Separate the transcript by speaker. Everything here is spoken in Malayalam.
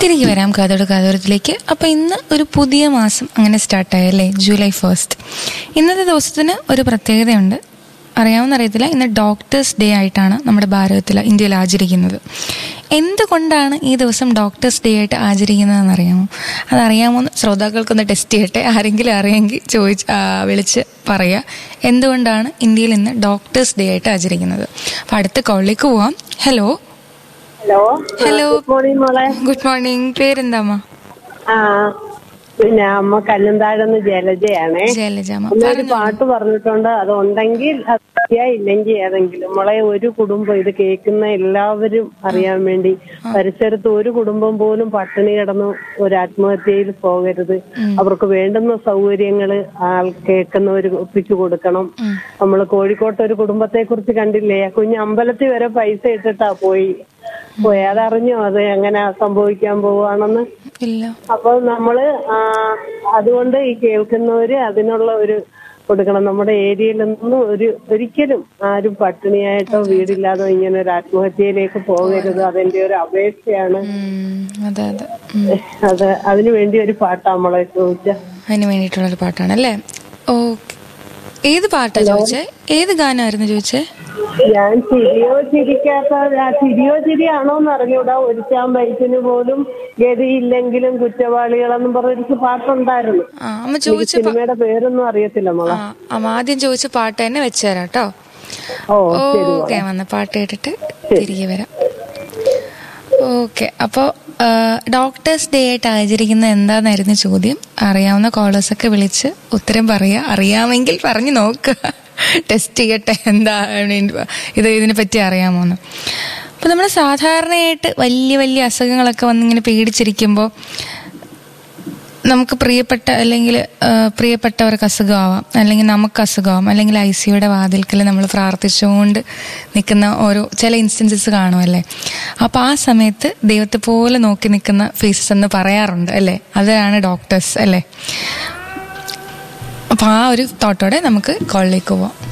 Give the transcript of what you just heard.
Speaker 1: തിരികെ വരാം കാതോട് കാതോരത്തിലേക്ക് അപ്പോൾ ഇന്ന് ഒരു പുതിയ മാസം അങ്ങനെ സ്റ്റാർട്ടായി അല്ലേ ജൂലൈ ഫസ്റ്റ് ഇന്നത്തെ ദിവസത്തിന് ഒരു പ്രത്യേകതയുണ്ട് അറിയാവുന്ന അറിയത്തില്ല ഇന്ന് ഡോക്ടേഴ്സ് ഡേ ആയിട്ടാണ് നമ്മുടെ ഭാരതത്തിൽ ഇന്ത്യയിൽ ആചരിക്കുന്നത് എന്തുകൊണ്ടാണ് ഈ ദിവസം ഡോക്ടേഴ്സ് ഡേ ആയിട്ട് ആചരിക്കുന്നതെന്ന് അറിയാമോ അതറിയാമോ എന്ന് ശ്രോതാക്കൾക്കൊന്ന് ടെസ്റ്റ് ചെയ്യട്ടെ ആരെങ്കിലും അറിയാമെങ്കിൽ ചോദിച്ച് ആ, വിളിച്ച് പറയുക എന്തുകൊണ്ടാണ് ഇന്ത്യയിൽ ഇന്ന് ഡോക്ടേഴ്സ് ഡേ ആയിട്ട് ആചരിക്കുന്നത് അപ്പോൾ അടുത്ത കോളിലേക്ക് പോവാം hello
Speaker 2: hello
Speaker 1: hello
Speaker 2: good morning മോളെ
Speaker 1: ഗുഡ് മോർണിംഗ് പേരെന്താമ്മ
Speaker 2: ആ പിന്നെ അമ്മ കല്ലുംതാഴെന്ന് ജലജയാണേ
Speaker 1: ജലജാമ
Speaker 2: ഒരു പാട്ട് പറഞ്ഞിട്ടുണ്ട് അത് ഉണ്ടെങ്കിൽ അത് അറിയാ ഇല്ലെങ്കിൽ ഏതെങ്കിലും മോളെ ഒരു കുടുംബം ഇത് കേൾക്കുന്ന എല്ലാവരും അറിയാൻ വേണ്ടി പരിസരത്ത് ഒരു കുടുംബം പോലും പട്ടിണി കിടന്ന് ഒരു ആത്മഹത്യയിൽ പോകരുത് അവർക്ക് വേണ്ടുന്ന സൗകര്യങ്ങള് ആൾ കേൾക്കുന്നവർ ഒപ്പിച്ചു കൊടുക്കണം നമ്മൾ കോഴിക്കോട്ട് ഒരു കുടുംബത്തെ കുറിച്ച് കണ്ടില്ലേ ആ കുഞ്ഞ് അമ്പലത്തിൽ വരെ പൈസ ഇട്ടിട്ടാ പോയി പോയി അതറിഞ്ഞോ അത് എങ്ങനെ സംഭവിക്കാൻ പോവാണെന്ന്
Speaker 1: ഇല്ല
Speaker 2: അപ്പോൾ നമ്മള് ആ, അതുകൊണ്ട് ഈ കേൾക്കുന്നവര് അതിനുള്ള ഒരു കൊടുക്കണം നമ്മുടെ ഏരിയയിലൊന്നും ഒരു ഒരിക്കലും ആരും പട്ടിണിയായിട്ടോ വീടില്ലാതോ ഇങ്ങനെ ഒരു ആത്മഹത്യയിലേക്ക് പോകരുത് അതെന്റെ ഒരു അപേക്ഷയാണ്
Speaker 1: ഉം, അതെ അതെ ഉം.
Speaker 2: അത് അതിനു വേണ്ടി ഒരു പാട്ടാ നമ്മളെ ചോദിച്ച
Speaker 1: അതിന് വേണ്ടിയിട്ടുള്ളൊരു പാട്ടാണ് അല്ലേ ഓക്കെ ഏത് പാട്ടാ ചോദിച്ചേ ഏത് ഗാനമായിരുന്നു ചോദിച്ചേ
Speaker 2: ഞാൻ ചിരിയോ ചിരിക്കാത്ത ആ ചിരിയോ ചിരിയാണോ എന്ന് അറിഞ്ഞൂടാ ഒരുച്ചാൻ വയസ്സിന് പോലും ഗതിയില്ലെങ്കിലും കുറ്റവാളികളെന്നും പറഞ്ഞൊരു പാട്ടുണ്ടായിരുന്നു
Speaker 1: ആ അമ്മ ചോദിച്ച പാ-
Speaker 2: സിനിമയുടെ പേരൊന്നും അറിയത്തില്ല മോളെ
Speaker 1: ആ അമ്മ ആദ്യം ചോദിച്ച പാട്ട് തന്നെ വെച്ചുതരാം കേട്ടോ
Speaker 2: ഓ ശരി
Speaker 1: ഓക്കെ വന്ന പാട്ട് കേട്ടിട്ട് തിരികെ വരാം ഓക്കെ അപ്പോൾ ഡോക്ടേഴ്സ് ഡേ ആയിട്ട് ആചരിക്കുന്നത് എന്താന്നായിരുന്നു ചോദ്യം അറിയാവുന്ന കോളേഴ്സൊക്കെ വിളിച്ച് ഉത്തരം പറയുക അറിയാമെങ്കിൽ പറഞ്ഞു നോക്കുക ടെസ്റ്റ് ചെയ്യട്ടെ എന്താ ഇത് ഇതിനെ പറ്റി അറിയാമോന്ന് അപ്പോൾ നമ്മൾ സാധാരണയായിട്ട് വലിയ വലിയ അസുഖങ്ങളൊക്കെ വന്നിങ്ങനെ പേടിച്ചിരിക്കുമ്പോൾ നമുക്ക് പ്രിയപ്പെട്ട അല്ലെങ്കിൽ പ്രിയപ്പെട്ടവർക്ക് അസുഖമാവാം അല്ലെങ്കിൽ നമുക്ക് അസുഖമാവാം അല്ലെങ്കിൽ ഐ സിയുടെ വാതിൽക്കൽ നമ്മൾ പ്രാർത്ഥിച്ചുകൊണ്ട് നിൽക്കുന്ന ഓരോ ചില ഇൻസ്റ്റൻസസ് കാണുമല്ലേ അപ്പോൾ ആ സമയത്ത് ദൈവത്തെ പോലെ നോക്കി നിൽക്കുന്ന ഫേസസ് എന്ന് പറയാറുണ്ട് അല്ലേ അതാണ് ഡോക്ടേഴ്സ് അല്ലേ അപ്പോൾ ആ ഒരു തോട്ടോടെ നമുക്ക് കോളിലേക്ക് പോവാം